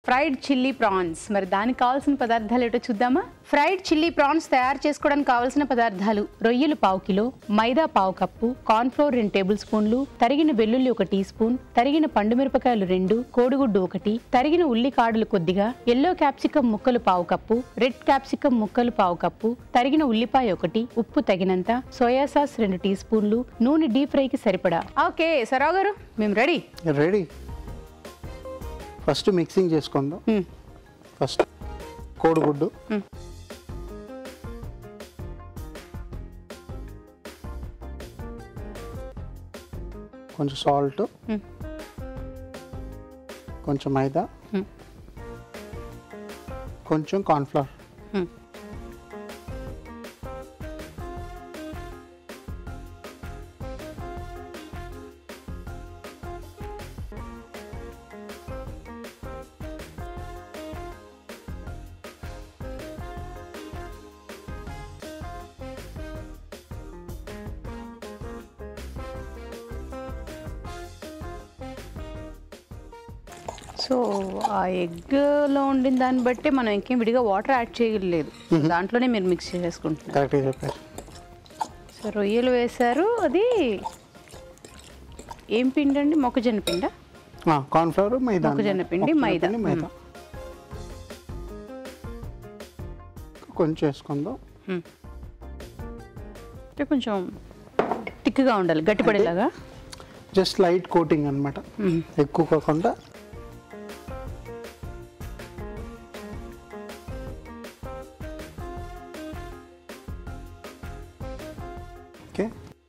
Fried chilli prawns మరి దానికి కావాల్సిన పదార్థాలు ఏంటో చూద్దామా ఫ్రైడ్ చిల్లీ ప్రాన్స్ తయారు చేసుకోవడానికి కావాల్సిన పదార్థాలు రొయ్యలు పావు కిలో మైదా పావు కప్పు కార్న్ఫ్లోర్ రెండు టేబుల్ స్పూన్లు తరిగిన వెల్లుల్లి ఒక టీ స్పూన్ తరిగిన పండు మిరపకాయలు రెండు కోడిగుడ్డు ఒకటి తరిగిన ఉల్లి కాడలు కొద్దిగా ఎల్లో క్యాప్సికం ముక్కలు పావు కప్పు రెడ్ క్యాప్సికం ముక్కలు పావు కప్పు తరిగిన ఉల్లిపాయ ఒకటి ఉప్పు తగినంత సోయా సాస్ రెండు టీ స్పూన్లు నూనె డీప్ ఫ్రైకి సరిపడా ఓకే సరావు గారు మేము రెడీ రెడీ ఫస్ట్ మిక్సింగ్ చేసుకుందాం ఫస్ట్ కోడిగుడ్డు మ్మ్. కొంచెం సాల్ట్ మ్మ్. కొంచెం మైదా మ్మ్. కొంచెం కార్న్ఫ్లవర్ మ్మ్. సో ఆ ఎగ్లో ఉండిన దాన్ని బట్టి మనం ఇంకేం విడిగా వాటర్ యాడ్ చేయలేదు దాంట్లోనే మీరు మిక్స్ చేసుకుంటున్నారు కరెక్ట్గా చెప్పారు సో రొయ్యలు వేశారు అది ఏం పిండి అండి మొక్కజొన్న పిండా కార్న్ఫ్లవర్ మైదా మొక్కజొన్న పిండి, మొక్కజొన్న మైదా. పిండి, మైదా కొంచెం వేసుకుందాం అంటే కొంచెం థిక్గా ఉండాలి గట్టిపడేలాగా జస్ట్ లైట్ కోటింగ్ అనమాట మ్మ్. ఎక్కువ కాకుండా ఓకే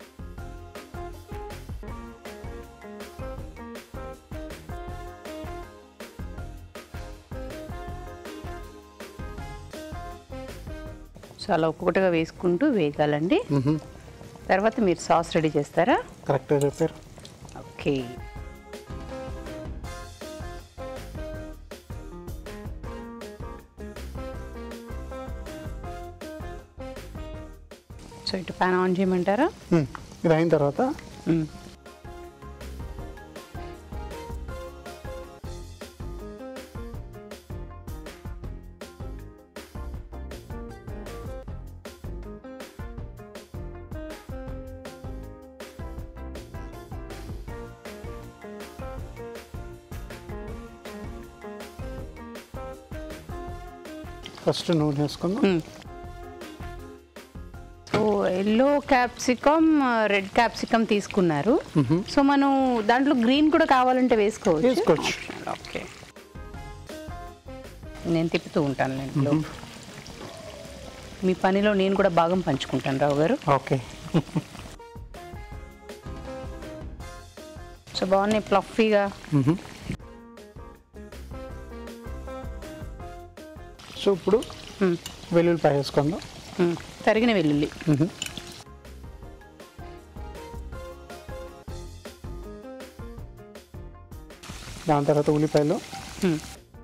సో అలా ఒక్కొక్కటిగా వేసుకుంటూ వేగాలండి తర్వాత మీరు సాస్ రెడీ చేస్తారా కరెక్ట్గా చెప్పారు ఓకే సో ఇటు ప్యాన్ ఆన్ చేయమంటారా మ్మ్. ఇది అయిన తర్వాత మ్మ్. ఫస్ట్ నూనె వేసుకుందాం మ్మ్. So yellow capsicum red capsicum తీసుకున్నారు సో మనం దాంట్లో గ్రీన్ కూడా కావాలంటే వేసుకోవచ్చు వేసుకోవచ్చు. ఓకే నేను తిప్పుతూ ఉంటాను నేను లోపు. మీ పనిలో నేను కూడా భాగం పంచుకుంటాను రావు గారు ఓకే సో బాగున్నాయి ప్లఫీగా సో ఇప్పుడు వెల్లుల్లిపాయ వేసుకుందాం తరిగిన వెల్లుల్లి దాని తర్వాత ఉల్లిపాయలు మ్మ్.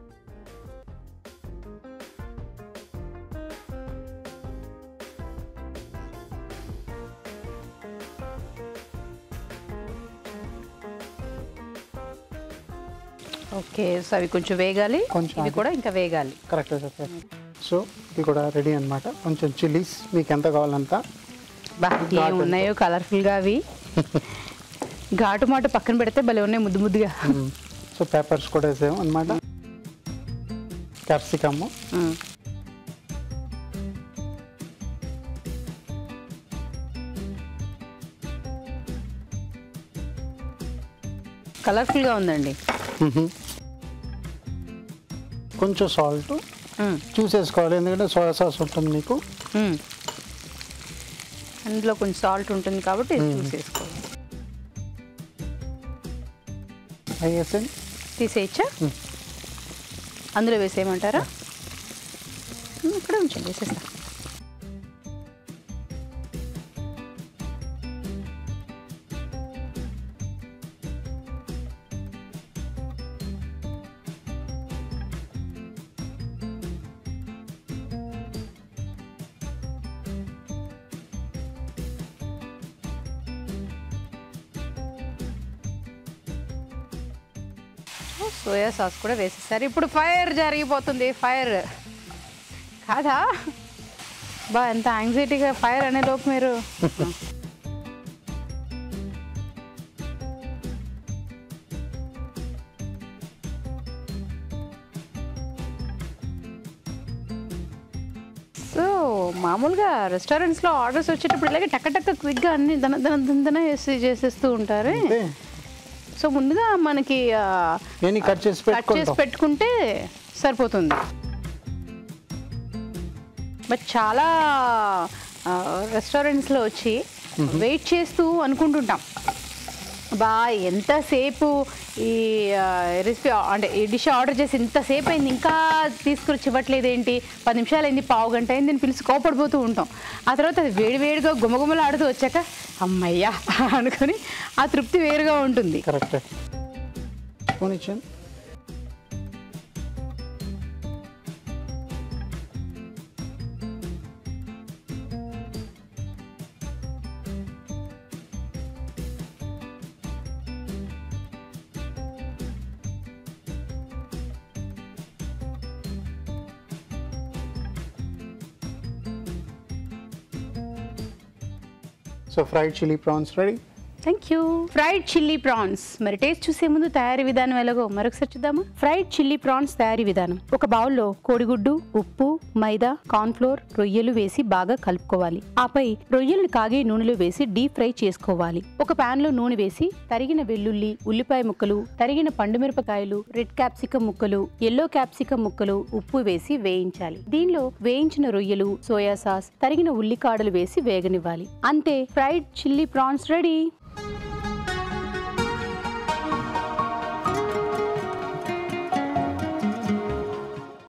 ఓకే సో అవి కొంచెం వేగాలి కొంచెం ఇవి ఆగి. కూడా ఇంకా వేగాలి కరెక్ట్గా చెప్పారు సో ఇది కూడా రెడీ అన్నమాట కొంచెం చిల్లీస్ మీకు ఎంత కావాలంత బా ఏం ఉన్నాయో కలర్ఫుల్గా అవి ఘాటు మాట పక్కన పెడితే భలే ఉన్నాయి ముద్దు ముద్దుగా సో పేపర్స్ కూడా వేసాము అనమాట క్యాప్సికమ్ మ్మ్. కలర్ఫుల్గా ఉందండి కొంచెం సాల్ట్ మ్మ్. చూసేసుకోవాలి ఎందుకంటే సోయా సాస్ ఉంటుంది మీకు మ్మ్. అందులో కొంచెం సాల్ట్ ఉంటుంది కాబట్టి చూసేసుకోవాలి అవి వేసేయండి తీసేయచ్చా మ్మ్. అందులో వేసేయమంటారా మ్మ్, ఇక్కడ ఉంచండి వేసేస్తా సోయా సాస్ కూడా వేసేసారు ఇప్పుడు ఫైర్ జరిగిపోతుంది ఫైర్ కాదా బా ఎంత యాంగ్జైటీగా ఫైర్ అనే లోపు మీరు సో మామూలుగా రెస్టారెంట్స్లో ఆర్డర్స్ వచ్చేటప్పుడు ఇలాగే టక్క టక్క క్విక్గా అన్ని దన దన దన దన వేసి చేసేస్తూ ఉంటారు అంటే సో ముందుగా మనకి ఆ, నేను కట్ చేసి కట్ చేసి పెట్టుకుంటాం పెట్టుకుంటే సరిపోతుంది బట్ చాలా రెస్టారెంట్స్లో వచ్చి వెయిట్ చేస్తూ అనుకుంటుంటాం బా ఎంతసేపు ఈ రెసిపీ అంటే ఈ డిష్ ఆర్డర్ చేసి ఇంతసేపు అయింది ఇంకా తీసుకొచ్చి ఇవ్వట్లేదు ఏంటి పది నిమిషాలు అయింది పావు గంట అయింది అని పిలిచి కోపడిపోతూ ఉంటాం ఆ తర్వాత అది వేడి వేడిగా గుమగుమలు ఆడుతూ వచ్చాక అమ్మయ్యా అనుకొని ఆ తృప్తి వేరుగా ఉంటుంది కరెక్ట్ స్పూన్ ఇచ్చాను so fried chilli prawns ready thank you fried chilli prawns మరి టేస్ట్ చూసే ముందు తయారీ విధానం ఎలాగో మరొకసారి చూద్దామా ఫ్రైడ్ చిల్లీ ప్రాన్స్ తయారీ విధానం ఒక బౌల్లో కోడిగుడ్డు ఉప్పు మైదా కార్న్ఫ్లోర్ రొయ్యలు వేసి బాగా కలుపుకోవాలి ఆపై రొయ్యలను కాగే నూనెలో వేసి డీప్ ఫ్రై చేసుకోవాలి ఒక పాన్ లో నూనె వేసి తరిగిన వెల్లుల్లి ఉల్లిపాయ ముక్కలు తరిగిన పండు మిరపకాయలు రెడ్ క్యాప్సికం ముక్కలు ఎల్లో క్యాప్సికం ముక్కలు ఉప్పు వేసి వేయించాలి దీనిలో వేయించిన రొయ్యలు సోయా సాస్ తరిగిన ఉల్లికాడలు వేసి వేగనివ్వాలి అంతే ఫ్రైడ్ చిల్లీ ప్రాన్స్ రెడీ